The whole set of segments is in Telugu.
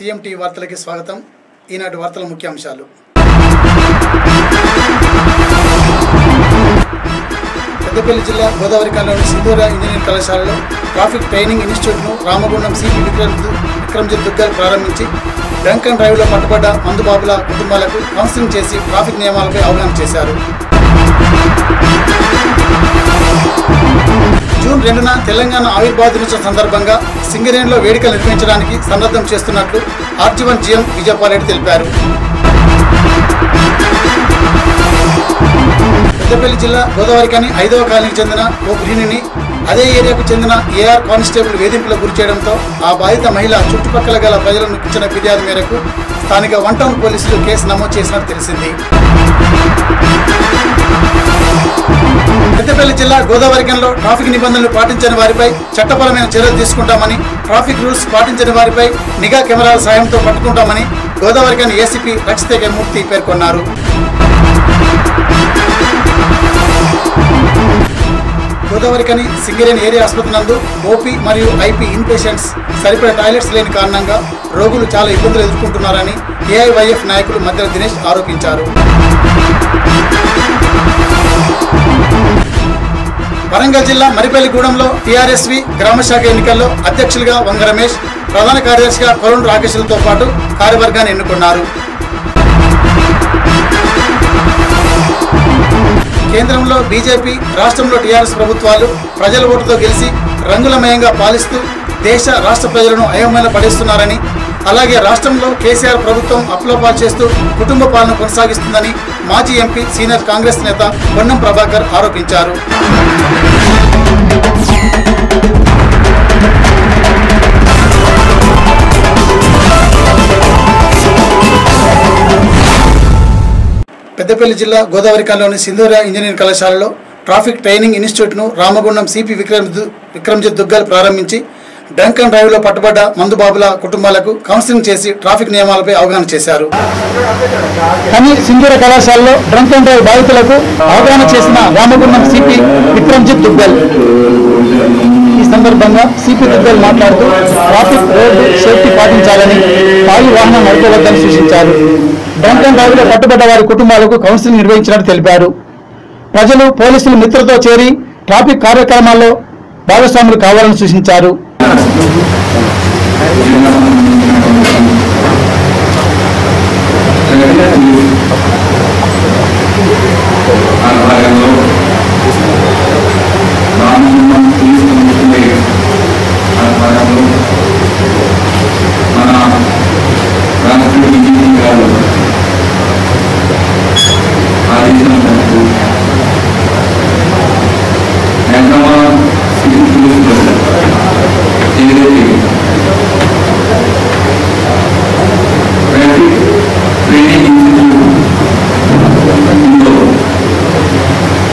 సీఎం టీవీ వార్తలకి స్వాగతం ఈనాటి వార్తల ముఖ్యాంశాలు పెద్దపల్లి జిల్లా గోదావరిఖాన్లోని సింధూర ఇంజనీరింగ్ కళాశాలలో ట్రాఫిక్ ట్రైనింగ్ ఇన్స్టిట్యూట్ను రామగుండం సిపి విక్రమ్ విక్రమ్జిత్ దుగ్గల్ ప్రారంభించి డ్రంక్ అండ్ డ్రైవ్లో పట్టుబడ్డ మందుబాబుల కుటుంబాలకు కౌన్సిలింగ్ చేసి ట్రాఫిక్ నియమాలపై అవగాహన చేశారు జూన్ రెండున తెలంగాణ ఆవిర్భావ దినోత్సవం సందర్భంగా సింగరేణిలో వేడుకలు నిర్వహించడానికి సన్నద్ధం చేస్తున్నట్లు ఆర్జీవన్ జిఎం విజయపాల్ రెడ్డి తెలిపారు పెద్దపల్లి జిల్లా గోదావరికని ఐదవ కాలనీకి చెందిన ఓ గృహిణిని అదే ఏరియాకు చెందిన ఏఆర్ కానిస్టేబుల్ వేధింపులకు గురి చేయడంతో ఆ బాధిత మహిళ చుట్టుపక్కల గల ప్రజలను ఇచ్చిన ఫిర్యాదు మేరకు స్థానిక వన్ టౌన్ పోలీసులు కేసు నమోదు చేసినట్టు తెలిసింది పెద్దపల్లి జిల్లా గోదావరికంలో ట్రాఫిక్ నిబంధనలు పాటించని వారిపై చట్టపరమైన చర్యలు తీసుకుంటామని ట్రాఫిక్ రూల్స్ పాటించని వారిపై నిఘా కెమెరాల సాయంతో పట్టుకుంటామని గోదావరికన్ ఏసీపీ రక్షిత మూర్తి పేర్కొన్నారు గోదావరికని సింగరేణి ఏరియా ఆసుపత్రి నందు ఓపీ మరియు ఐపీ ఇన్ పేషెంట్స్ సరిపడ టాయిలెట్స్ లేని కారణంగా రోగులు చాలా ఇబ్బందులు ఎదుర్కొంటున్నారని ఏఐవైఎఫ్ నాయకులు మధ్య దినేష్ ఆరోపించారు వరంగల్ జిల్లా మరిపల్లిగూడెంలో టీఆర్ఎస్వి గ్రామశాఖ ఎన్నికల్లో అధ్యక్షులుగా వంగ రమేష్ ప్రధాన కార్యదర్శిగా కొలను రాకేష్లతో పాటు కార్యవర్గాన్ని ఎన్నుకున్నారు కేంద్రంలో బీజేపీ రాష్ట్రంలో టీఆర్ఎస్ ప్రభుత్వాలు ప్రజల ఓటుతో గెలిచి రంగులమయంగా పాలిస్తూ దేశ రాష్ట్ర ప్రజలను అయోమయంలో పడేస్తున్నారని అలాగే రాష్ట్రంలో కేసీఆర్ ప్రభుత్వం అప్లపాలు చేస్తూ కుటుంబ పాలన కొనసాగిస్తుందని మాజీ ఎంపీ సీనియర్ కాంగ్రెస్ నేత పొన్నం ప్రభాకర్ ఆరోపించారు పెద్దపల్లి జిల్లా గోదావరిఖాన్లోని సింధూర ఇంజనీరింగ్ కళాశాలలో ట్రాఫిక్ ట్రైనింగ్ ఇన్స్టిట్యూట్ను రామగుండం సిపి విక్రమ్ దు- విక్రమ్జిత్ దుగ్గల్ ప్రారంభించి డ్రంక్ అండ్ డ్రైవ్లో పట్టుబడ్డ మందుబాబుల కుటుంబాలకు కౌన్సిలింగ్ చేసి ట్రాఫిక్ నియమాలపై అవగాహన చేశారు కానీ సింధూర కళాశాలలో డ్రంక్ అండ్ డ్రైవ్ బాధితులకు అవగాహన చేసిన రామగుండం సిపి విక్రమ్జిత్ దుగ్గల్ ఈ సందర్భంగా సిపి దుగ్గల్ మాట్లాడుతూ ట్రాఫిక్ రోడ్డు సేఫ్టీ పాటించాలని తాగి వాహనం నడపవద్దని సూచించారు డ్రంక్ అండ్ డ్రైవ్లో పట్టుబడ్డ వారి కుటుంబాలకు కౌన్సిలింగ్ నిర్వహించినట్టు తెలిపారు ప్రజలు పోలీసుల మిత్రులతో చేరి ట్రాఫిక్ కార్యక్రమాల్లో భాగస్వాములు కావాలని సూచించారు ఆధ్వర్యంలో రామగుండం తీసుకుంటుంది ఆధ్వర్యంలో మన రాష్ట్ర బీజేపీ గారు ఆదేశం మేరకు హైదరాబాద్ సిటీ పోలీసులు ఏదైతే ట్రాఫిక్ ట్రైనింగ్ ఇన్స్టిట్యూట్ ఇందులో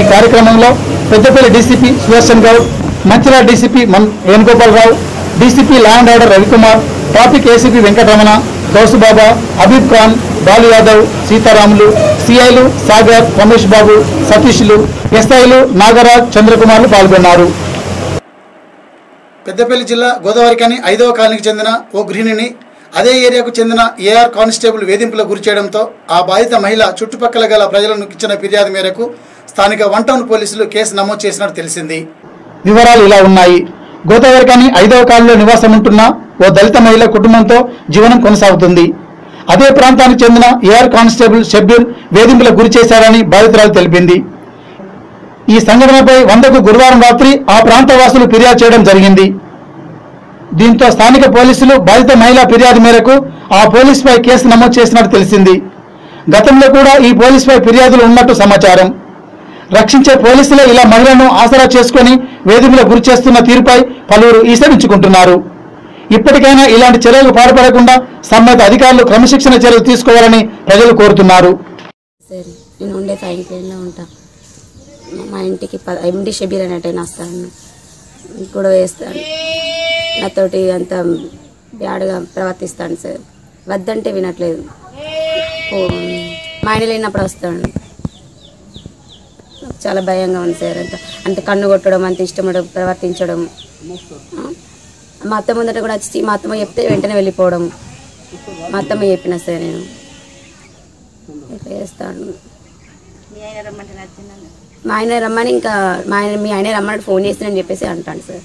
కార్యక్రమంలో పెద్దపల్లి డీసీపీ సుదర్శన్ గౌడ్ మంచిర్యాల డీసీపీ మన్ Venugopalarao DCP law and order Ravikumar traffic ACP Venkataramana Gousebaba Habib Khan Balu Yadav Sitaramulu సిఐలు సాగర్ రమేష్ బాబు సతీష్లు ఎస్ఐలు నాగరాజ్ చంద్రకుమార్లు పాల్గొన్నారు పెద్దపల్లి జిల్లా గోదావరికని ఐదవ కాలనీకి చెందిన ఓ గృహిణిని అదే ఏరియాకు చెందిన ఏఆర్ కానిస్టేబుల్ వేధింపులకు గురి చేయడంతో ఆ బాధిత మహిళ చుట్టుపక్కల గల ప్రజలను ఇచ్చిన ఫిర్యాదు మేరకు స్థానిక వన్ టౌన్ పోలీసులు కేసు నమోదు చేసినట్టు తెలిసింది వివరాలు ఇలా ఉన్నాయి గోదావరికని ఐదవ కాలనీలో నివాసం ఉంటున్న ఓ దళిత మహిళ కుటుంబంతో జీవనం కొనసాగుతుంది అదే ప్రాంతానికి చెందిన ఏఆర్ కానిస్టేబుల్ షెబ్యూల్ వేధింపులకు గురి చేశారని బాధితురాలు తెలిపింది ఈ సంఘటనపై వందకు గురువారం రాత్రి ఆ ప్రాంత వాసులు ఫిర్యాదు చేయడం జరిగింది దీంతో స్థానిక పోలీసులు బాధిత మహిళా ఫిర్యాదు మేరకు ఆ పోలీసుపై కేసు నమోదు చేసినట్టు తెలిసింది గతంలో కూడా ఈ పోలీసుపై ఫిర్యాదులు ఉన్నట్టు సమాచారం రక్షించే పోలీసులే ఇలా మహిళను ఆసరా చేసుకుని వేధింపులకు గురి చేస్తున్న తీరుపై పలువురు ఈసడించుకుంటున్నారు ఇప్పటికైనా ఇలాంటి చర్యలకు పాల్పడకుండా సంబంధిత అధికారులు క్రమశిక్షణ చర్యలు తీసుకోవాలని ప్రజలు కోరుతున్నారు సరే నేను ఉండే ఫైన్ ప్లేన్లో ఉంటా మా ఇంటికి ప ఎండి షబీర్ అనేటైనా వస్తాను కూడా వేస్తాను నాతోటి అంత బ్యాడ్గా ప్రవర్తిస్తాను సార్ వద్దంటే వినట్లేదు ఓ, మా ఆయన లేనప్పుడు వస్తాడు నాకు చాలా భయంగా ఉంది సార్ అంత అంత కన్ను కొట్టడం అంత ఇష్టపడడం ప్రవర్తించడం ఆ? మా అత్త ముందట కూడా వచ్చి మా అత్తమ్మ చెప్తే వెంటనే వెళ్ళిపోవడం మా అత్తమ్మ చెప్పిన సార్ నేను ఇట్లా చేస్తాను మా ఆయన రమ్మని ఇంకా మా ఆయన మీ ఆయన రమ్మని ఫోన్ చేస్తానని చెప్పేసి అంటాను సార్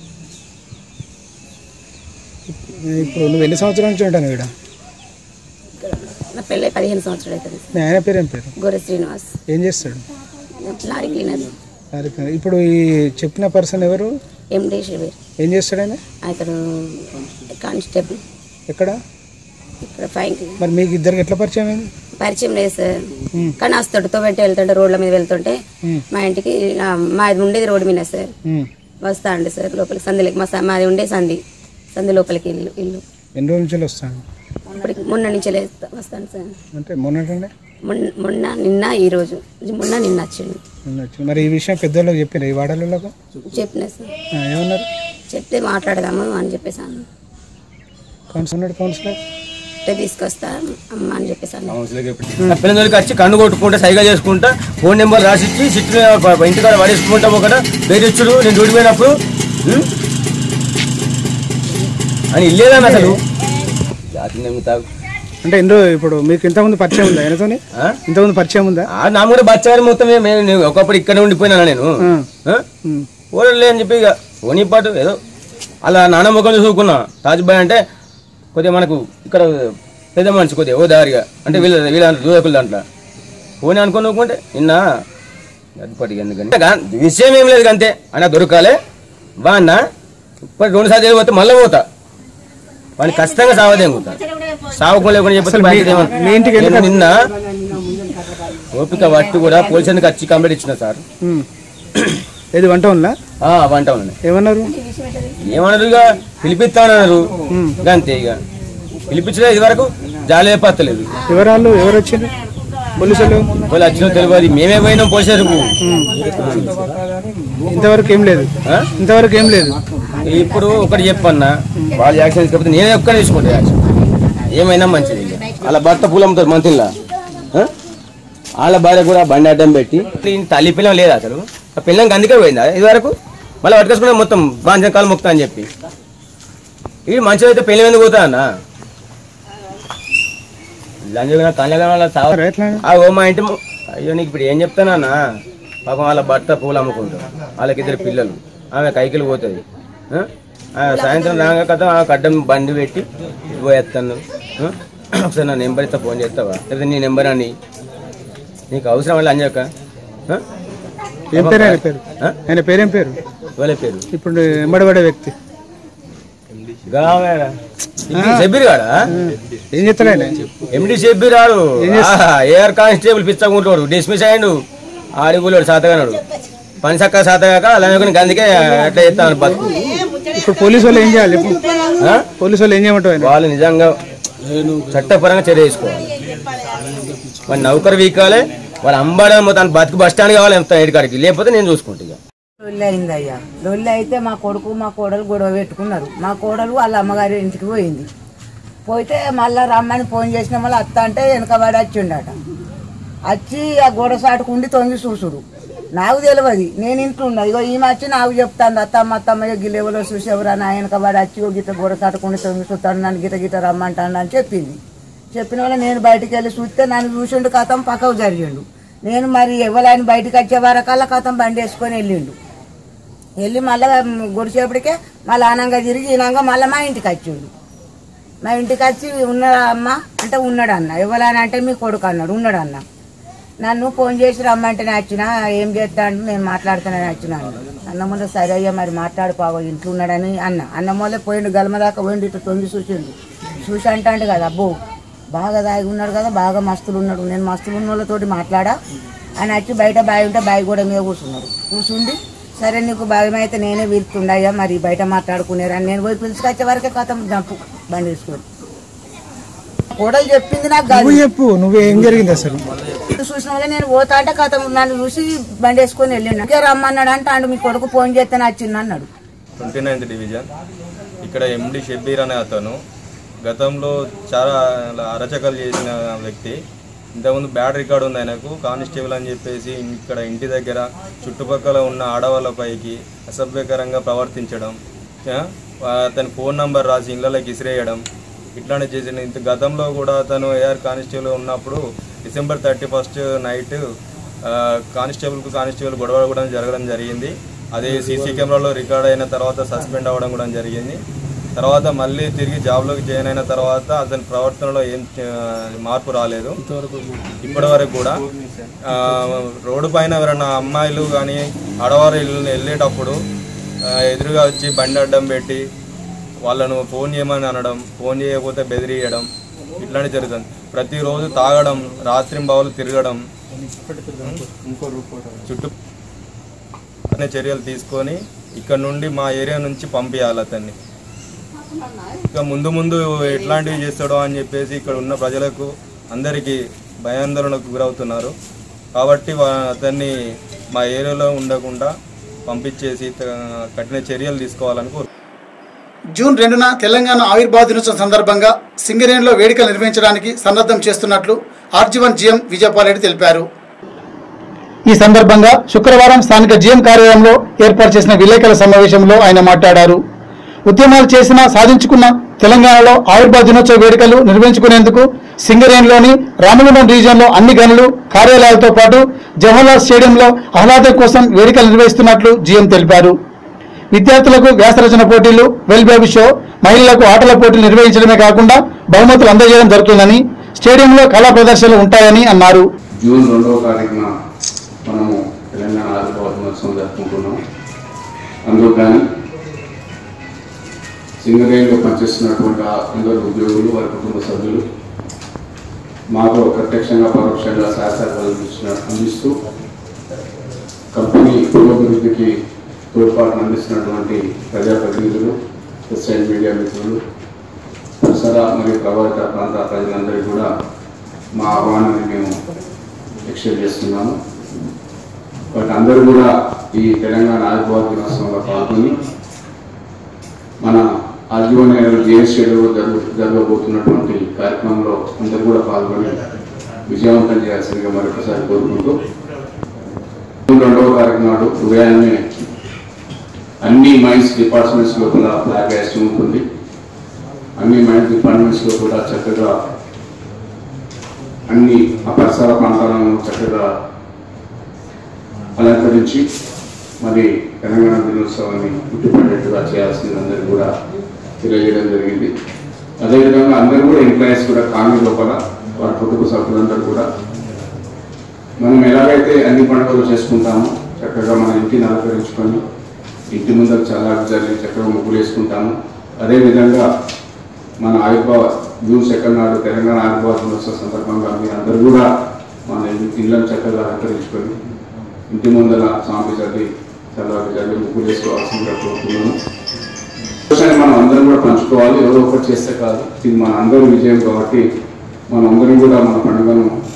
ఇప్పుడు నువ్వు ఎన్ని సంవత్సరాల నుంచి ఉంటాను ఇక్కడ నా పెళ్ళి పదిహేను సంవత్సరాలు అవుతుంది మీ ఆయన పేరు ఏం పేరు గోరె శ్రీనివాస్ ఏం చేస్తాడు లారీ క్లీనర్ మరి ఇప్పుడు ఈ చెప్పిన పర్సన్ ఎవరు ఎండి షబీర్ ఏం చేస్తాడు ఆయన అతను కానిస్టేబుల్ ఎక్కడ ఇక్కడ ఫైన్ మరి మీకు ఇద్దరికి ఎట్లా పరిచయం అయింది పరిచయం లేదు సార్ కానీ వస్తాడు తోబెట్టి వెళ్తుంటే రోడ్ల మీద వెళ్తుంటే మా ఇంటికి ఆ, మాది ఉండేది రోడ్డు మీద సార్ ఉమ్. వస్తా అండి సార్ లోపలికి సంధిలోకి మా స- మాది ఉండే సంధి సంధి లోపలికి ఇల్లు ఇల్లు ఎన్ని రోజుల నుంచి వస్తాను ఇప్పటికి మొన్న నుంచి లేస్తా- వస్తాను సార్ అంటే మొన్నటండి మొన్న మొన్న నిన్న ఈ రోజు మొన్న నిన్న వచ్చిండు మొన్న వచ్చి- మరి ఈ విషయం పెద్దోళ్ళకి చెప్పారు ఈ వాడలకు చెప్పిన సార్ ఏమన్నారు చెప్తే మాట్లాడదాము అని చెప్పేసాను కౌన్సిలర్ ఉన్నాడు కౌన్సిలర్ అంటే తీసుకొస్తా అమ్మ అని చెప్పేసాను ఆ పిల్లలకి వచ్చి కన్ను కొట్టుకుంటా సైగా చేసుకుంటా ఫోన్ నెంబర్ రాసిచ్చి సిట్ ఇంటికాడ పడేసుకుంటాం ఒకట బేరిచ్చుడు నేను డ్యూటీ పోయినప్పుడు ఉం? అని ఇల్లేదని అసలు జాతి నమ్ముతావు అంటే ఎన్ని రోజులు ఇప్పుడు మీకు ఇంతకుముందు పరిచయం ఉందా ఆయనతోని ఆ? ఇంతకుముందు పరిచయం ఉందా ఆ నా కూడా బచ్చాగారి మొత్తం ఏ- నేను నేను ఒకప్పుడు ఇక్కడ ఉండిపోయినా నేను ఉం. ఆ? ఉమ్. ఓడలే అని చెప్పి ఇక పోనీ పాటు ఏదో అలా నాన్న ముఖం చూసుకున్నా తాజ్బాయ్ అంటే కొద్దిగా మనకు ఇక్కడ పెద్ద మనిషి కొద్దిగా ఓ దారిగా అంటే వీళ్ళ వీళ్ళ దూదకుల దాంట్లో పోనీ అనుకుని అనుకుంటే నిన్న గడిపటికి ఎందుకంటే గా- విషయం ఏం లేదు అంతే అన్న దొరకాలే వాన్న ఇప్పుడు రెండు సార్లు పోతే మళ్ళీ పోతా వాడిని ఖచ్చితంగా సావదేంగుతా సావకం లేకుండా చెప్పి బయటకు ఏమన్నా- మీ ఇంటికి ఎందుకు నేను నిన్న ఓపిక పట్టి కూడా పోలీసునికి వచ్చి కంప్లైంట్ ఇచ్చిన సార్ ఉమ్. ఏది వంట ఉందా ఆ, వంట ఉన్నాయి ఏమన్నారు ఏమన్నారు ఇక పిలిపిస్తామన్నారు ఇక అంతే ఇక పిలిపించలేదు ఇది వరకు జాలి పత్తలేదు ఎవరాళ్ళు ఎవరు వచ్చింది పోలీసులు వాళ్ళు వచ్చిన తెలియదు మేమే పోయినాం పోలీసులకు ఇంతవరకు ఏం లేదు ఆ? ఇంతవరకు ఏం లేదు ఇప్పుడు ఒకటి చెప్పన్నా వాళ్ళు యాక్షన్ తీసుకపోతే నేనే ఒక్కడ తీసుకుంటా యాక్షన్ ఏమైనా మంచిది ఇక. వాళ్ళ భర్త పూలు అమ్ముతారు మంత్రిలా వాళ్ళ భార్య కూడా బండి అడ్డం పెట్టి ఈయన తల్లి పిల్లం లేదు అసలు ఆ పిల్లంకి అందుకే పోయిందా ఇది వరకు మళ్ళీ పట్టుకొచ్చుకుంటే మొత్తం బాంచం కాలు మొక్తా అని చెప్పి ఇది మంచిగా అయితే పెళ్లి ఎందుకు పోతా అన్న లంజగా కళ్ళగా వాళ్ళ సావ సరే, ఎట్లా ఆ ఓ మా ఇంటి ము- అయ్యో నీకు ఇప్పుడు ఏం చెప్తానన్నా పాపం వాళ్ళ భర్త పూలు అమ్ముకుంటారు వాళ్ళకి ఇద్దరు పిల్లలు ఆమె కైకిలు పోతుంది ఆ? ఆ సాయంత్రం రాగా కదా ఆ కడ్డం బండి పెట్టి పోయేస్తాను ఆ? ఒకసారి నా నెంబర్ ఇస్తా ఫోన్ చేస్తావా లేదా నీ నెంబర్ అని నీకు అవసరం వల్ల అంజాక ఏం పేరు ఆయన పేరు ఆయన పేరేం పేరు వాళ్ళ పేరు ఇప్పుడు ఎంబడబడే వ్యక్తి గావేరా షబ్బీర్ గాడా ఏం చెప్తాడు ఆయన ఎండి షబ్బీర్ ఆడు ఏఆర్ కానిస్టేబుల్ పిచ్చకుంటాడు డిస్మిస్ అయ్యిండు ఆడిపోలేడు సాతగానాడు పని చక్క సాతగాక అలాగే గందుకే అట్లా చేస్తాను బతుకు ఇప్పుడు పోలీసు వాళ్ళు ఏం చేయాలి ఇప్పుడు ఆ? పోలీసు వాళ్ళు ఏం చేయమంటావు ఆయన వాళ్ళు నిజంగా చట్టపరంగా చర్య తీసుకోవాలి మరి నౌకరు వీకాలే వాళ్ళ అంబడం మొత్తం బతుకు బస్ స్టాండ్ కావాలి ఎంత కాడికి లేకపోతే నేను చూసుకుంటా ఇక లొల్లి అయిందయ్యా లొల్లి అయితే మా కొడుకు మా కోడలు గొడవ పెట్టుకున్నారు మా కోడలు వాళ్ళ అమ్మగారి ఇంటికి పోయింది పోతే మళ్ళా రమ్మని ఫోన్ చేసిన మళ్ళీ అత్త అంటే వెనకబడి వచ్చిండట వచ్చి ఆ గోడ సాటుకుండి తొంగి చూసుడు నాకు తెలియదు నేను ఇంట్లో ఉన్నా ఇగో ఈమె వచ్చి నాకు చెప్తాను అత్తమ్మ అత్తమ్మ గిల్లెవలో చూసేవరా నా వెనకబడి వచ్చి ఓ గిట్ట గోడ సాటుకుండి తొంగి చూస్తాను నన్ను గిట గిట రమ్మంటాను అని చెప్పింది చెప్పిన వల్ల నేను బయటికి వెళ్ళి చూస్తే నన్ను చూసిండు కథం పక్కకు జరిగిండు నేను మరి ఎవరైనా బయటికి వచ్చే వరకల్లా కథం బండి వేసుకొని వెళ్ళిండు వెళ్ళి మళ్ళీ గుడిసేపటికే మళ్ళీ ఆనంగా తిరిగి ఈనంగా మళ్ళీ మా ఇంటికి వచ్చిండు మా ఇంటికి వచ్చి ఉన్నాడా అమ్మ అంటే ఉన్నాడు అన్న ఎవరైనా అంటే మీ కొడుకు అన్నాడు ఉన్నాడు అన్న నన్ను ఫోన్ చేసి రమ్మంటే నేను వచ్చిన ఏం చేస్తాను నేను మాట్లాడుతానని వచ్చినాను అన్న ముందు సరే అయ్యా మరి మాట్లాడుకోవా ఇంట్లో ఉన్నాడని అన్న అన్న మొదలే పోయిండు గలమ దాకా పోయిండు ఇట్లా తొంగి చూసిండు చూసి అంటాడు కదా అబ్బో బాగా దాగి ఉన్నాడు కదా బాగా మస్తులు ఉన్నాడు నేను మస్తులు ఉన్న వాళ్ళతోటి మాట్లాడా అని వచ్చి బయట బావి ఉంటే బావి కూడా మీద కూర్చున్నాడు కూర్చుండి సరే నీకు భయం అయితే నేనే పిలుతుండయ్యా మరి బయట మాట్లాడుకునేరని నేను పోయి పిలుచుకొచ్చే వరకే కథం జంపు బండి తీసుకుని కోడలు చెప్పింది నాకు కాదు నువ్వు చెప్పు నువ్వు ఏం జరిగింది అసలు చూసిన వల్ల నేను పోతా అంటే కథ నన్ను చూసి బండి వేసుకొని వెళ్ళిండు ఇంకే రమ్మన్నాడు అంటే అండు మీ కొడుకు ఫోన్ చేస్తే వచ్చింది అన్నాడు ట్వంటీ నైన్త్ డివిజన్ ఇక్కడ ఎండి షబ్బీర్ అనే అతను గతంలో చాలా అరచకలు చేసిన వ్యక్తి ఇంతకుముందు బ్యాడ్ రికార్డు ఉంది ఆయనకు కానిస్టేబుల్ అని చెప్పేసి ఇక్కడ ఇంటి దగ్గర చుట్టుపక్కల ఉన్న ఆడవాళ్ళపైకి అసభ్యకరంగా ప్రవర్తించడం ఆ, అతని ఫోన్ నంబర్ రాసి ఇళ్ళకి ఇసిరేయడం ఇట్లానే చేసిన ఇంత గతంలో కూడా అతను ఏఆర్ కానిస్టేబుల్ ఉన్నప్పుడు డిసెంబర్ థర్టీ ఫస్ట్ నైట్ కానిస్టేబుల్కు కానిస్టేబుల్ గొడవ కూడా జరగడం జరిగింది అది సీసీ కెమెరాలో రికార్డ్ అయిన తర్వాత సస్పెండ్ అవ్వడం కూడా జరిగింది తర్వాత మళ్ళీ తిరిగి జాబ్లోకి జాయిన్ అయిన తర్వాత అతని ప్రవర్తనలో ఏం ఆ, మార్పు రాలేదు ఇప్పటి వరకు కూడా ఆ, రోడ్డు పైన ఎవరైనా అమ్మాయిలు కానీ ఆడవారు ఇల్లు వెళ్ళేటప్పుడు ఆ, ఎదురుగా వచ్చి బండి అడ్డం పెట్టి వాళ్ళను ఫోన్ చేయమని అనడం ఫోన్ చేయకపోతే బెదిరియడం ఇట్లాంటివి జరుగుతుంది ప్రతిరోజు తాగడం రాత్రింబావులు తిరగడం చుట్టూ అనే చర్యలు తీసుకొని ఇక్కడ నుండి మా ఏరియా నుంచి పంపించాలి అతన్ని ఇక ముందు ముందు ఎట్లాంటివి చేస్తాడో అని చెప్పేసి ఇక్కడ ఉన్న ప్రజలకు అందరికీ భయాందోళనకు గురవుతున్నారు కాబట్టి వా- అతన్ని మా ఏరియాలో ఉండకుండా పంపించేసి త- కఠిన చర్యలు తీసుకోవాలని కోరు జూన్ రెండున తెలంగాణ ఆవిర్భావ దినోత్సవం సందర్భంగా సింగరేణిలో వేడుకలు నిర్వహించడానికి సన్నద్ధం చేస్తున్నట్లు ఆర్జీవన్ జీఎం విజయపాల్ తెలిపారు ఈ సందర్భంగా శుక్రవారం స్థానిక జీఎం కార్యాలయంలో ఏర్పాటు చేసిన విలేకరుల సమావేశంలో ఆయన మాట్లాడారు ఉద్యమాలు చేసినా సాధించుకున్న తెలంగాణలో ఆవిర్భావ దినోత్సవ వేడుకలు నిర్వహించుకునేందుకు సింగరేణిలోని రామగుండం రీజియన్లో అన్ని గనులు కార్యాలయాలతో పాటు జవహర్లాల్ స్టేడియంలో ఆహ్లాదం కోసం వేడుకలు నిర్వహిస్తున్నట్లు జీఎం తెలిపారు విద్యార్థులకు వ్యాసరచన పోటీలు వెల్ బేబీ షో మహిళలకు ఆటల పోటీలు నిర్వహించడమే కాకుండా బహుమతులు అందజేయడం జరుగుతుందని స్టేడియంలో కళా ప్రదర్శనలు ఉంటాయని అన్నారు జూన్ రెండవ తారీఖున మనము తెలంగాణ ఆవిర్భావ దినోత్సవం జరుపుకుంటున్నాం అందుకు కానీ సింగరేణిలో పనిచేస్తున్నటువంటి ఆ అందరు ఉద్యోగులు వారి కుటుంబ సభ్యులు మాతో ప్రత్యక్షంగా పరోక్షంగా సహకారాలు అందించిన అందిస్తూ కంపెనీ పురోభివృద్ధికి తోడ్పాటును అందిస్తున్నటువంటి ప్రజాప్రతినిధులు ఎస్ఐ మీడియా మిత్రులు పరిసర మరియు ప్రభావిత ప్రాంత ప్రజలందరికీ కూడా మా ఆహ్వానాన్ని మేము ఎక్స్టెండ్ చేస్తున్నాము బట్ అందరూ కూడా ఈ తెలంగాణ ఆదివార దినోత్సవంలో పాల్గొని మన ఆదివారం జేఎస్ఏలో జరుగు జరగబోతున్నటువంటి కార్యక్రమంలో అందరూ కూడా పాల్గొని విజయవంతం చేయాల్సిందిగా మరొకసారి కోరుకుంటూ జూన్ రెండవ తారీఖు నాడు ఉదయాన్నే అన్ని మైన్స్ డిపార్ట్మెంట్స్ లోపల ఫ్లాగ్ వేసి ఉంటుంది అన్ని మైన్స్ డిపార్ట్మెంట్స్ లో కూడా చక్కగా అన్ని ఆ పరిసర ప్రాంతాలను చక్కగా అలంకరించి మరి తెలంగాణ దినోత్సవాన్ని గుర్తుపడేట్టుగా చేయాల్సింది అందరూ కూడా తెలియజేయడం జరిగింది అదేవిధంగా అందరూ కూడా ఎంప్లాయీస్ కూడా కాలనీ లోపల వారి కుటుంబ సభ్యులందరూ కూడా మనం ఎలాగైతే అన్ని పండుగలు చేసుకుంటామో చక్కగా మన ఇంటిని అలంకరించుకొని ఇంటి ముందర చాలా జరిగి చక్కగా ముగ్గులు వేసుకుంటాము అదేవిధంగా మన ఆవిర్భావ జూన్ సెకండ్ నాడు తెలంగాణ ఆవిర్భావ దినోత్సవ సందర్భంగా మీరు అందరూ కూడా మన ఇళ్ళని చక్కగా అలంకరించుకొని ఇంటి ముందర సాంపి చల్లి చల్లకి చల్లి ముగ్గులు వేసుకోవాల్సిందిగా కోరుతున్నాను సంతోషాన్ని మనం అందరం కూడా పంచుకోవాలి ఎవరో ఒకటి చేస్తే కాదు ఇది మన అందరి విజయం కాబట్టి మనం అందరం కూడా మన పండుగను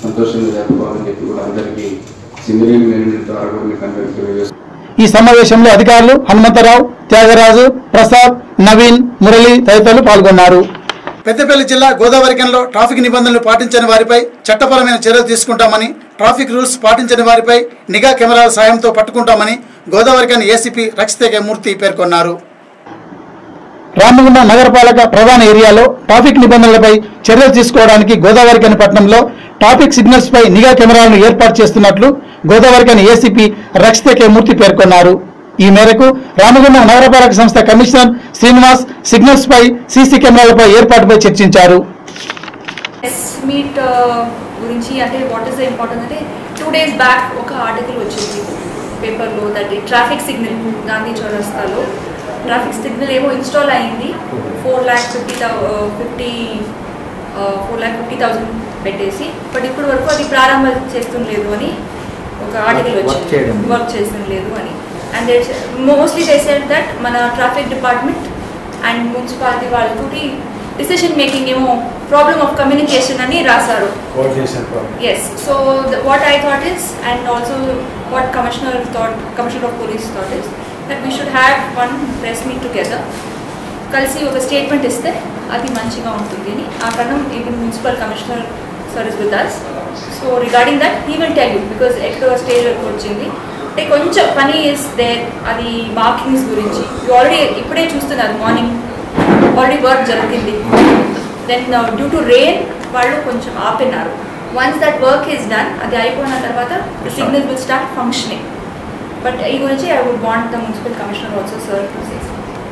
సంతోషంగా జరుపుకోవాలని చెప్పి కూడా అందరికీ సింగరేణి మేనేజ్మెంట్ ద్వారా కూడా మీకు అందరికీ తెలియజేస్తున్నాను ఈ సమావేశంలో అధికారులు హనుమంతరావు త్యాగరాజు ప్రసాద్ నవీన్ మురళి తదితరులు పాల్గొన్నారు పెద్దపల్లి జిల్లా గోదావరికంలో ట్రాఫిక్ నిబంధనలు పాటించని వారిపై చట్టపరమైన చర్యలు తీసుకుంటామని ట్రాఫిక్ రూల్స్ పాటించని వారిపై నిఘా కెమెరాల సాయంతో పట్టుకుంటామని గోదావరికన్ ఏసీపీ రక్షిత మూర్తి పేర్కొన్నారు రామగుండం నగరపాలక ప్రధాన ఏరియాలో ట్రాఫిక్ నిబంధనలపై చర్యలు తీసుకోవడానికి గోదావరికని పట్టణంలో ట్రాఫిక్ సిగ్నల్స్ పై నిఘా కెమెరాలను ఏర్పాటు చేస్తున్నట్లు గోదావరికని ఏసీపీ రక్షిత కే మూర్తి పేర్కొన్నారు ఈ మేరకు రామగుండం నగరపాలక సంస్థ కమిషనర్ శ్రీనివాస్ సిగ్నల్స్ పై సీసీ కెమెరాలపై ఏర్పాటుపై చర్చించారు ప్రెస్ మీట్ గురించి అంటే వాట్ ఈస్ ద ఇంపార్టెంట్ అంటే టూ డేస్ బ్యాక్ ఒక ఆర్టికల్ వచ్చింది పేపర్లో దట్ ట్రాఫిక్ సిగ్నల్ గాంధీ చౌరస్తాలో ట్రాఫిక్ సిగ్నల్ ఏమో ఇన్స్టాల్ అయింది four lakh fifty fifty four lakh fifty thousand పెట్టేసి బట్ ఇప్పటి వరకు అది ప్రారంభం చేస్తుండలేదు అని ఒక ఆర్టికల్ వచ్చింది వర్క్ చేస్తుండలేదు అని and mostly they said that మన ట్రాఫిక్ డిపార్ట్మెంట్ అండ్ మున్సిపాలిటీ వాళ్ళతోటి డిసిషన్ మేకింగ్ ఏమో ప్రాబ్లమ్ ఆఫ్ కమ్యూనికేషన్ అని రాశారు yes so what I thought is and also what commissioner thought commissioner of police thought is that we should have one press meet together కలిసి ఒక స్టేట్మెంట్ ఇస్తే అది మంచిగా ఉంటుంది అని ఆ కారణం even municipal commissioner service with us so regarding that he will tell you because ఎక్కడ స్టేజ్ వరకు వచ్చింది అంటే కొంచెం పని ఇస్ దేర్ అది మార్కింగ్స్ గురించి ఆల్రెడీ ఇప్పుడే చూస్తున్నారు మార్నింగ్ ఆల్రెడీ వర్క్ జరిగింది దెన్ డ్యూ టు రెయిన్ వాళ్ళు కొంచెం ఆపినారు once that work is done అది అయిపోయిన తర్వాత signal will start functioning but ఈ గురించి I would want the municipal commissioner also sir to say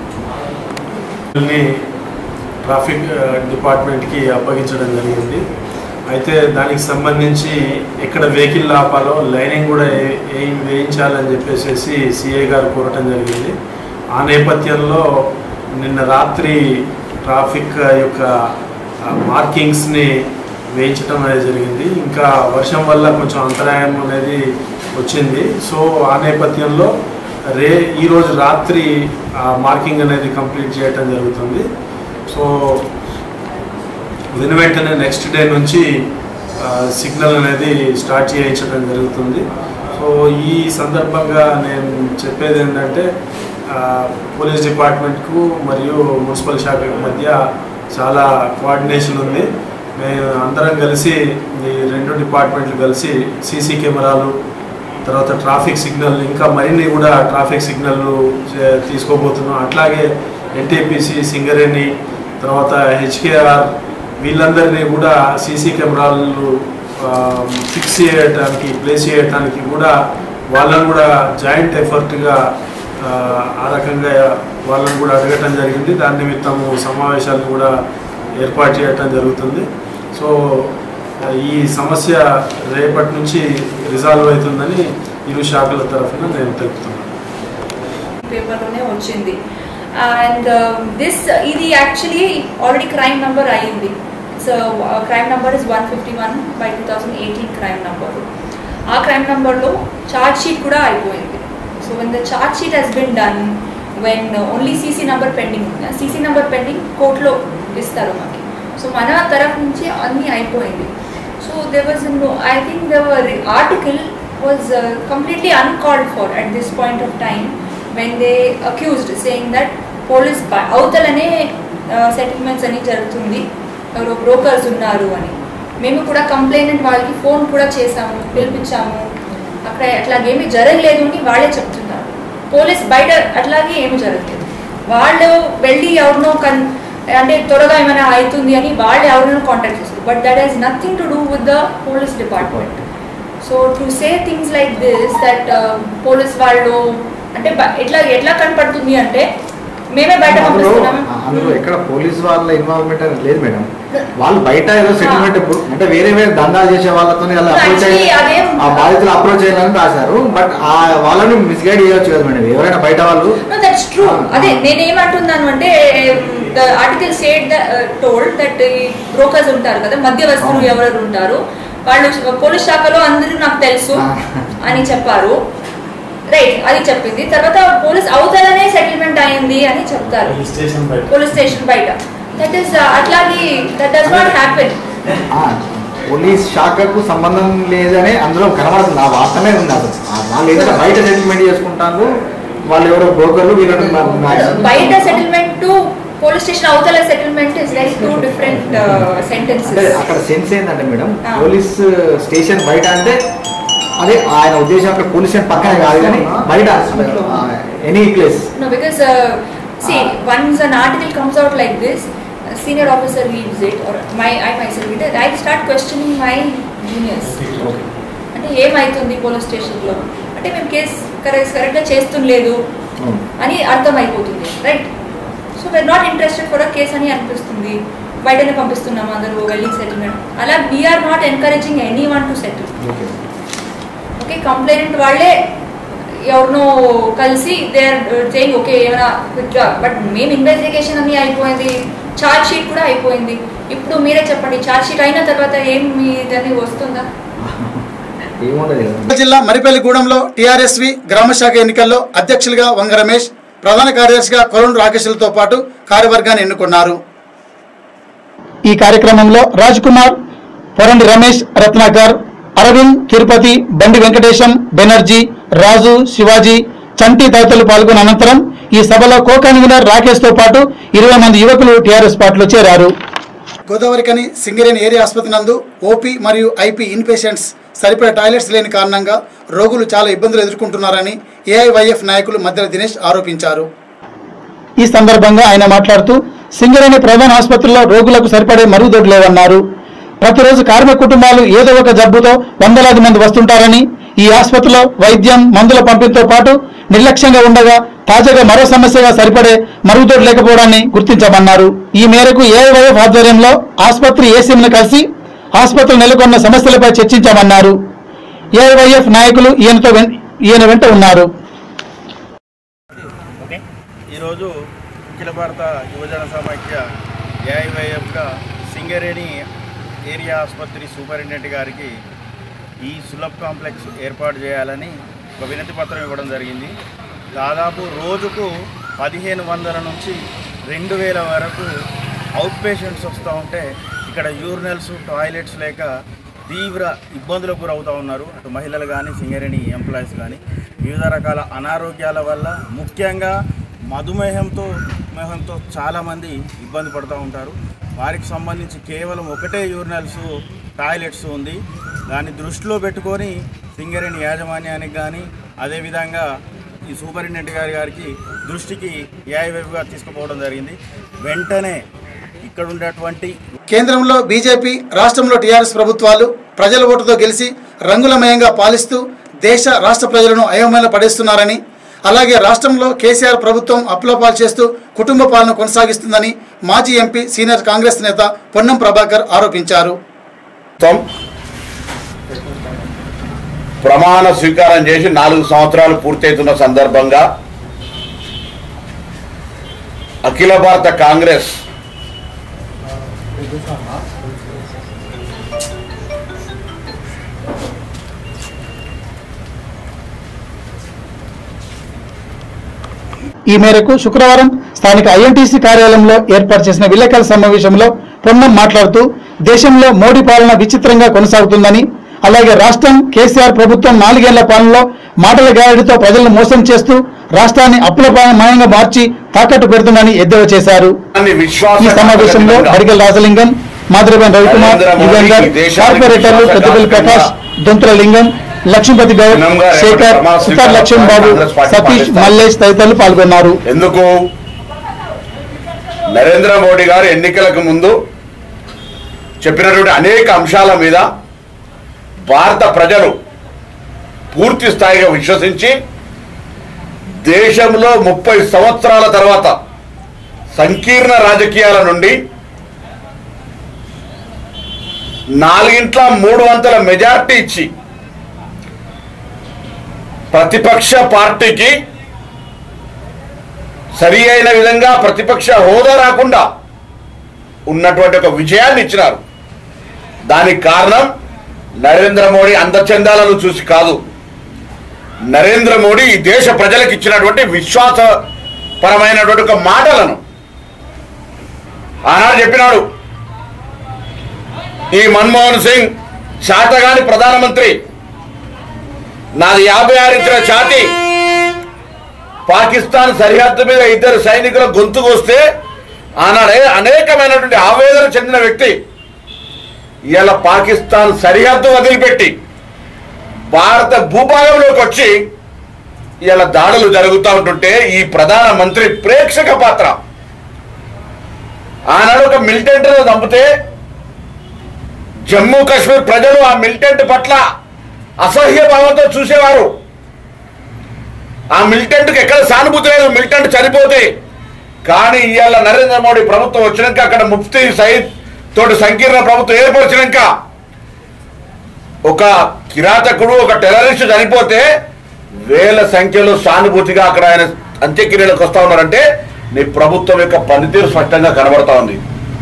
ని ట్రాఫిక్ ఆ, డిపార్ట్మెంట్కి అప్పగించడం జరిగింది అయితే దానికి సంబంధించి ఎక్కడ వెహికల్ ఆపాలో లైనింగ్ కూడా ఏ- ఏం వేయించాలని చెప్పేసి సిఐ గారు కోరటం జరిగింది ఆ నేపథ్యంలో నిన్న రాత్రి ట్రాఫిక్ యొక్క ఆ, మార్కింగ్స్ని వేయించడం అనేది జరిగింది ఇంకా వర్షం వల్ల కొంచెం అంతరాయం అనేది వచ్చింది సో ఆ నేపథ్యంలో రే ఈరోజు రాత్రి ఆ మార్కింగ్ అనేది కంప్లీట్ చేయటం జరుగుతుంది సో వెను వెంటనే నెక్స్ట్ డే నుంచి సిగ్నల్ అనేది స్టార్ట్ చేయించడం జరుగుతుంది సో ఈ సందర్భంగా నేను చెప్పేది ఏంటంటే ఆ, పోలీస్ డిపార్ట్మెంట్కు మరియు మున్సిపల్ శాఖకు మధ్య చాలా కోఆర్డినేషన్ ఉంది మేము అందరం కలిసి ఈ రెండు డిపార్ట్మెంట్లు కలిసి సీసీ కెమెరాలు తర్వాత ట్రాఫిక్ సిగ్నల్ ఇంకా మరిన్ని కూడా ట్రాఫిక్ సిగ్నల్లు చే- తీసుకోబోతున్నాం అట్లాగే ఎన్టీపీసీ సింగరేణి తర్వాత హెచ్కేఆర్ వీళ్ళందరినీ కూడా సీసీ కెమెరాలు ఫిక్స్ చేయడానికి ప్లేస్ చేయడానికి కూడా వాళ్ళని కూడా జాయింట్ ఎఫర్ట్గా ఆ రకంగా వాళ్ళని కూడా అడగటం జరిగింది దాని నిమిత్తము సమావేశాలు కూడా ఏర్పాటు చేయటం జరుగుతుంది సో ఈ సమస్య రేపటి నుంచి రిజాల్వ్ అవుతుందని ఇరు శాఖల తరఫున నేను తెలుపుతున్నాను పేపర్లోనే వచ్చింది అండ్ దిస్ ఇది యాక్చువల్లీ ఆల్రెడీ క్రైమ్ నెంబర్ అయ్యింది so crime number is one fifty one by two thousand eighteen crime number ఆ క్రైమ్ నెంబర్లో ఛార్జ్ షీట్ కూడా అయిపోయింది so when the charge sheet has been done when only CC number pending ఉంది సీసీ నెంబర్ పెండింగ్ కోర్టులో ఇస్తారు మాకు సో మన తరఫు నుంచి అన్నీ అయిపోయింది so there was no i think the article was uh, completely uncalled for at this point of time when they accused saying that police అవతలనే సెటిల్మెంట్స్ అని జరుగుతుంది ఎవరో బ్రోకర్స్ ఉన్నారు అని మేము కూడా కంప్లైంట్ వాళ్ళకి ఫోన్ కూడా చేసాము పిలిపించాము అక్కడ అట్లాగేమీ జరగలేదు అని వాళ్ళే చెప్తున్నారు పోలీస్ బయట అట్లాగే ఏమీ జరగలేదు వాళ్ళు వెళ్ళి ఎవరినో కన్ అంటే త్వరగా ఏమైనా అవుతుంది అని వాళ్ళు ఎవరినో కాంటాక్ట్ చేస్తారు but that is nothing to do with the police department so to say things like this that police వాళ్ళు అంటే బ- ఎట్లా ఎట్లా కనపడుతుంది అంటే మేమే బయట అందులో పంపిస్తున్నాము అందులో ఎక్కడ పోలీస్ వాళ్ళ ఇన్వాల్వ్మెంట్ అనేది లేదు మేడం వాళ్ళు బయట ఏదో సెటిల్మెంట్ అంటే వేరే వేరే దందాలు చేసే వాళ్ళతో అప్రోచ్ Actually, అదేం- ఆ బాధితులు అప్రోచ్ చేయాలని రాశారు బట్ ఆ వాళ్ళని మిస్గైడ్ చేయొచ్చు కదా మేడం ఎవరైనా బయట వాళ్ళు నో దట్స్ ట్రూ అదే నేను ఏమంటున్నాను అంటే the article said told that ఈ బ్రోకర్స్ ఉంటారు కదా మధ్యవర్తులు ఎవరెవరు ఉంటారు వాళ్ళు పోలీస్ శాఖలో అందరూ నాకు తెలుసు అని చెప్పారు రైట్ అది చెప్పింది తర్వాత పోలీస్ అవతలనే సెటిల్మెంట్ అయింది అని చెప్తారు స్టేషన్ బయట పోలీస్ స్టేషన్ బయట దట్ ఈస్ అట్లాగే that does not happen police శాఖకు సంబంధం లేదనే అందులో కనబడుతుంది ఆ వార్తనే ఉంది అసలు ఆ వాళ్ళు ఏదైనా బయట సెటిల్మెంట్ చేసుకుంటారు వాళ్ళు ఎవరో బ్రోకర్లు వీళ్ళని మా- మా- బయట సెటిల్మెంట్ టు పోలీస్ స్టేషన్ అవతల settlement is very too different అంటే సెంటెన్సెస్ అక్కడ సెన్స్ ఏంటంటే మేడం ఆ. పోలీస్ స్టేషన్ బయట అంటే అదే ఆయన ఉద్దేశం అక్కడ పోలీస్ స్టేషన్ పక్కనే కాదు కానీ బయట any place No, because uh, see, once an article comes out like this, a senior officer reads it, or my I myself read it, I start questioning my juniors. అంటే ఏమవుతుంది పోలీస్ స్టేషన్లో అంటే మేము కేసు కరెక్ట్ కరెక్ట్గా చేస్తుండలేదు అని అర్థమైపోతుంది right so we are not interested for a case అని అనిపిస్తుంది బయటనే పంపిస్తున్నాం అందరూ వెళ్ళి సెటిల్మెంట్ అలా we are not encouraging anyone to settle okay complaint వాళ్ళే ఎవరినో కలిసి దే ఆర్ సేయింగ్ ఓకే ఏమైనా క్విక్ జాబ్ బట్ మేము ఇన్వెస్టిగేషన్ అన్ని అయిపోయింది ఛార్జ్ షీట్ కూడా అయిపోయింది ఇప్పుడు మీరే చెప్పండి ఛార్జ్ షీట్ అయిన తర్వాత ఏం మీ దాన్ని వస్తుందా ఏముండదు కదా జిల్లా మరిపల్లిగూడెంలో టీఆర్ఎస్వి గ్రామశాఖ ఎన్నికల్లో అధ్యక్షులుగా వంగ రమేష్ ప్రధాన కార్యదర్శిగా కొలను రాకేష్లతో పాటు కార్యవర్గాన్ని ఎన్నుకున్నారు ఈ కార్యక్రమంలో రాజ్ కుమార్ పొరండి రమేష్ రత్నాకర్ అరవింద్ తిరుపతి బండి వెంకటేశం బెనర్జీ రాజు శివాజీ చంటి తదితరులు పాల్గొన్న అనంతరం ఈ సభలో కో కన్వీనర్ రాకేష్ తో పాటు ఇరవై మంది యువకులు టీఆర్ఎస్ పార్టీలో చేరారు గోదావరికని సింగరేణి ఏరియా ఆసుపత్రి నందు ఓపీ మరియు ఐపీ ఇన్ పేషెంట్స్ సరిపడే టాయిలెట్స్ లేని కారణంగా రోగులు చాలా ఇబ్బందులు ఎదుర్కొంటున్నారని ఏఐవైఎఫ్ నాయకులు మద్దెల దినేష్ ఆరోపించారు ఈ సందర్భంగా ఆయన మాట్లాడుతూ సింగరేణి ప్రధాన ఆసుపత్రిలో రోగులకు సరిపడే మరుగుదొడ్లు లేవన్నారు ప్రతిరోజు కార్మిక కుటుంబాలు ఏదో ఒక జబ్బుతో వందలాది మంది వస్తుంటారని ఈ ఆసుపత్రిలో వైద్యం మందుల పంపిణీతో పాటు నిర్లక్ష్యంగా ఉండగా తాజాగా మరో సమస్యగా సరిపడే మరుగుదొడ్లు లేకపోవడాన్ని గుర్తించామన్నారు ఈ మేరకు ఏఐవైఎఫ్ ఆధ్వర్యంలో ఆసుపత్రి ఏసీఎంను కలిసి ఆసుపత్రి నెలకొన్న సమస్యలపై చర్చించామన్నారు ఏఐవైఎఫ్ నాయకులు ఈయనతో వెన్- ఈయన వెంట ఉన్నారు ఈరోజు అఖిల భారత యువజన సమాఖ్య ఏఐవైఎఫ్గా సింగరేణి ఏరియా ఆసుపత్రి సూపరింటెండెంట్ గారికి ఈ సులభ్ కాంప్లెక్స్ ఏర్పాటు చేయాలని ఒక వినతి పత్రం ఇవ్వడం జరిగింది దాదాపు రోజుకు పదిహేను వందల నుంచి రెండు వేల వరకు అవుట్ పేషెంట్స్ వస్తూ ఉంటే ఇక్కడ యూరినల్స్ టాయిలెట్స్ లేక తీవ్ర ఇబ్బందులకు గురవుతూ ఉన్నారు అటు మహిళలు కానీ సింగరేణి ఎంప్లాయీస్ కానీ వివిధ రకాల అనారోగ్యాల వల్ల ముఖ్యంగా మధుమేహంతో మేహంతో చాలామంది ఇబ్బంది పడుతూ ఉంటారు వారికి సంబంధించి కేవలం ఒకటే యూరినల్స్ టాయిలెట్స్ ఉంది దాన్ని దృష్టిలో పెట్టుకొని సింగరేణి యాజమాన్యానికి కానీ అదేవిధంగా ఈ సూపరింటెండెంట్ గారి గారికి దృష్టికి ఏఐవైపుగా తీసుకుపోవడం జరిగింది వెంటనే ఇక్కడ ఉండేటువంటి కేంద్రంలో బీజేపీ రాష్ట్రంలో టీఆర్ఎస్ ప్రభుత్వాలు ప్రజల ఓటుతో గెలిచి రంగులమయంగా పాలిస్తూ దేశ రాష్ట్ర ప్రజలను అయోమయంలో పడేస్తున్నారని అలాగే రాష్ట్రంలో కేసీఆర్ ప్రభుత్వం అప్పులపాలు చేస్తూ కుటుంబ పాలన కొనసాగిస్తుందని మాజీ ఎంపీ సీనియర్ కాంగ్రెస్ నేత పొన్నం ప్రభాకర్ ఆరోపించారు ప్రభుత్వం ప్రమాణ స్వీకారం చేసి నాలుగు సంవత్సరాలు పూర్తవుతున్న సందర్భంగా అఖిల భారత కాంగ్రెస్ ఈ మేరకు శుక్రవారం స్థానిక ఐఎన్టీసీ కార్యాలయంలో ఏర్పాటు చేసిన విలేకరుల సమావేశంలో పొన్నం మాట్లాడుతూ దేశంలో మోడీ పాలన విచిత్రంగా కొనసాగుతుందని అలాగే రాష్ట్రం కేసీఆర్ ప్రభుత్వం నాలుగేళ్ల పాలనలో మాటల గాడితో ప్రజలను మోసం చేస్తూ రాష్ట్రాన్ని అప్పుల మాయంగా మార్చి తాకట్టు పెడుతుందని ఎద్దేవా చేశారు ఈ సమావేశంలో అడిగల రాజలింగం మాధురబన్ రవికుమార్ యుగంధర్ కార్పొరేటర్లు పెద్దపల్లి ప్రకాష్ దొంతుల లింగం లక్ష్మీపతి గౌడ్ శేఖర్ సుతార్ లక్ష్మణ్ బాబు సతీష్ మల్లేష్ తదితరులు పాల్గొన్నారు ఎందుకు నరేంద్ర మోడీ గారు ఎన్నికలకు ముందు చెప్పినటువంటి అనేక అంశాల మీద భారత ప్రజలు పూర్తి స్థాయిగా విశ్వసించి దేశంలో ముప్పై సంవత్సరాల తర్వాత సంకీర్ణ రాజకీయాల నుండి నాలుగింట్ల మూడు వంతుల మెజార్టీ ఇచ్చి ప్రతిపక్ష పార్టీకి సరి అయిన విధంగా ప్రతిపక్ష హోదా రాకుండా ఉన్నటువంటి ఒక విజయాన్ని ఇచ్చినారు దానికి కారణం నరేంద్ర మోడీ అందచందాలను చూసి కాదు నరేంద్ర మోడీ ఈ దేశ ప్రజలకు ఇచ్చినటువంటి విశ్వాసపరమైనటువంటి ఒక మాటలను ఆనాడు చెప్పినాడు ఈ మన్మోహన్ సింగ్ శాతగాని ప్రధానమంత్రి నాది యాభై ఆరు ఇంచుల ఛాతి పాకిస్తాన్ సరిహద్దు మీద ఇద్దరు సైనికుల గొంతు కోస్తే ఆనాడే అనేకమైనటువంటి ఆవేదన చెందిన వ్యక్తి ఇలా పాకిస్తాన్ సరిహద్దు వదిలిపెట్టి భారత భూభాగంలోకి వచ్చి ఇలా దాడులు జరుగుతూ ఉంటుంటే ఈ ప్రధాన మంత్రి ప్రేక్షక పాత్ర ఆనాడు ఒక మిలిటెంట్ చంపితే జమ్మూ కాశ్మీర్ ప్రజలు ఆ మిలిటెంట్ పట్ల అసహ్య భావంతో చూసేవారు ఆ మిలిటెంట్కి ఎక్కడ సానుభూతి లేదు మిలిటెంట్ చనిపోతే కానీ ఇవాళ నరేంద్ర మోడీ ప్రభుత్వం వచ్చినాక అక్కడ ముఫ్తీ సయీద్ తోటి సంకీర్ణ ప్రభుత్వం ఏర్పరిచినాక ఒక కిరాతకుడు ఒక టెర్రరిస్ట్ చనిపోతే వేల సంఖ్యలో సానుభూతిగా అక్కడ ఆయన అంత్యక్రియలకు వస్తా ఉన్నారంటే నీ ప్రభుత్వం యొక్క పనితీరు స్పష్టంగా కనబడతా ఉంది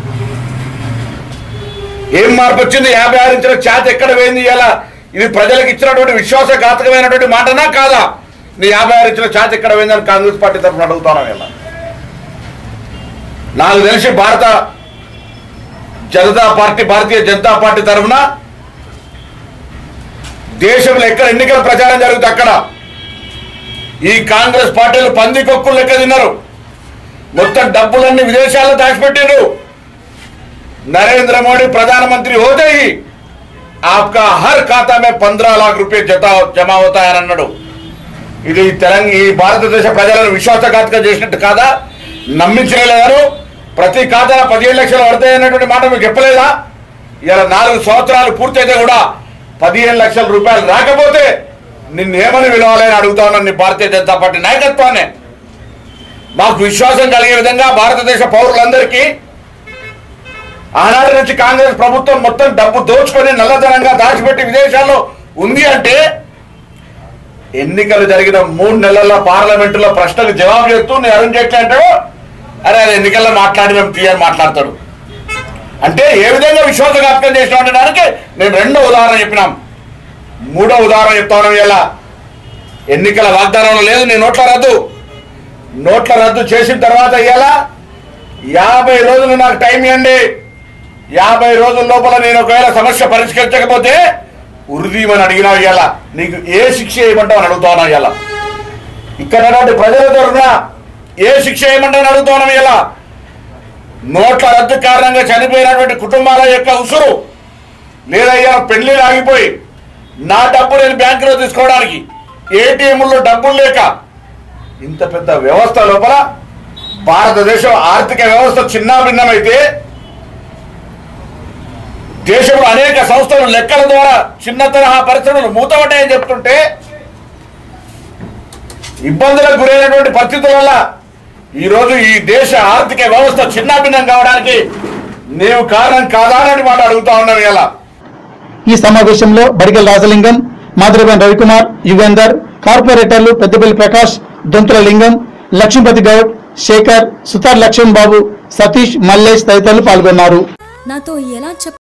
ఏం మార్పు వచ్చింది యాభై ఆరు ఇంచుల ఛాతి ఎక్కడ పోయింది ఇలా ఇది ప్రజలకు ఇచ్చినటువంటి విశ్వాసఘాతకమైనటువంటి మాటనా కాదా నీ యాభై ఆరు ఇంచుల ఛాతి ఎక్కడ పోయిందని కాంగ్రెస్ పార్టీ తరఫున అడుగుతాను ఇలా నాకు తెలిసి భారత జనతా పార్టీ భారతీయ జనతా పార్టీ తరఫున దేశంలో ఎక్కడ ఎన్నికల ప్రచారం జరుగుతుంది అక్కడ ఈ కాంగ్రెస్ పార్టీలు పందికొక్కులు లెక్క తిన్నారు మొత్తం డబ్బులన్నీ విదేశాల్లో దాచిపెట్టారు नरेंद्र मोदी प्रधानमंत्री होते ही आपका हर खाता में पंद्रह लाख रुपए జతా జమా అవుతాయని అన్నాడు ఇది తెలంగాణ ఈ భారతదేశ ప్రజలను విశ్వాసఘాతకం చేసినట్టు కాదా నమ్మించలేదారు ప్రతి ఖాతా పదిహేడు లక్షలు పడతాయన్నటువంటి మాట మీకు చెప్పలేదా ఇలా నాలుగు సంవత్సరాలు పూర్తయితే కూడా పదిహేను లక్షల రూపాయలు రాకపోతే నిన్నేమని విలువాలి అని అడుగుతా ఉన్నాను నీ భారతీయ జనతా పార్టీ నాయకత్వాన్ని మాకు విశ్వాసం కలిగే విధంగా భారతదేశ పౌరులందరికీ ఆనాటి నుంచి కాంగ్రెస్ ప్రభుత్వం మొత్తం డబ్బు దోచుకొని నల్లధనంగా దాచిపెట్టి విదేశాల్లో ఉంది అంటే ఎన్నికలు జరిగిన మూడు నెలల పార్లమెంటులో ప్రశ్నకు జవాబు చెప్తూ నేను అరుణ్ జైట్లీ అంటాడు అరే అది ఎన్నికల్లో మాట్లాడి మేము తీయని మాట్లాడతాడు అంటే ఏ విధంగా విశ్వాసఘాతకం చేసిన దానికి నేను రెండో ఉదాహరణ చెప్పినాం మూడో ఉదాహరణ చెప్తాను ఇలా ఎన్నికల వాగ్దానంలో లేదు నేను నోట్ల రద్దు నోట్ల రద్దు చేసిన తర్వాత ఇలా యాభై రోజులు నాకు టైం ఇవ్వండి యాభై రోజుల లోపల నేను ఒకవేళ సమస్య పరిష్కరించకపోతే ఉరిదీమని అడిగినా ఇవాళ నీకు ఏ శిక్ష ఏమంటావు అని అడుగుతాను ఇవాళ ఇక్కడ ఉన్నటువంటి ప్రజల తరఫున ఏ శిక్ష ఏమంటావు అడుగుతాను ఇవాళ నోట్ల రద్దు కారణంగా చనిపోయినటువంటి కుటుంబాల యొక్క ఉసురు లేదా ఇవాళ పెళ్లిళ్ళు ఆగిపోయి నా డబ్బు నేను బ్యాంకులో తీసుకోవడానికి ఏటీఎంలో డబ్బులు లేక ఇంత పెద్ద వ్యవస్థ లోపల భారతదేశం ఆర్థిక వ్యవస్థ చిన్న భిన్నమైతే దేశంలో అనేక సంస్థలు లెక్కల ద్వారా చిన్న తరహా పరిశ్రమలు మూతపడ్డాయని చెప్తుంటే ఇబ్బందులకు గురైనటువంటి పరిస్థితుల వల్ల ఈరోజు ఈ దేశ ఆర్థిక వ్యవస్థ చిన్నాభిన్నం కావడానికి నీవు కారణం కాదా అని మాట అడుగుతా ఉన్నాను ఇలా ఈ సమావేశంలో బడిగల్ రాజలింగం మాధురబేన్ రవికుమార్ యుగేందర్ కార్పొరేటర్లు పెద్దపల్లి ప్రకాష్ దొంతుల లింగం లక్ష్మీపతి గౌడ్ శేఖర్ సుతార్ లక్ష్మణ్ బాబు సతీష్ మల్లేష్ తదితరులు పాల్గొన్నారు నాతో ఎలా చెప్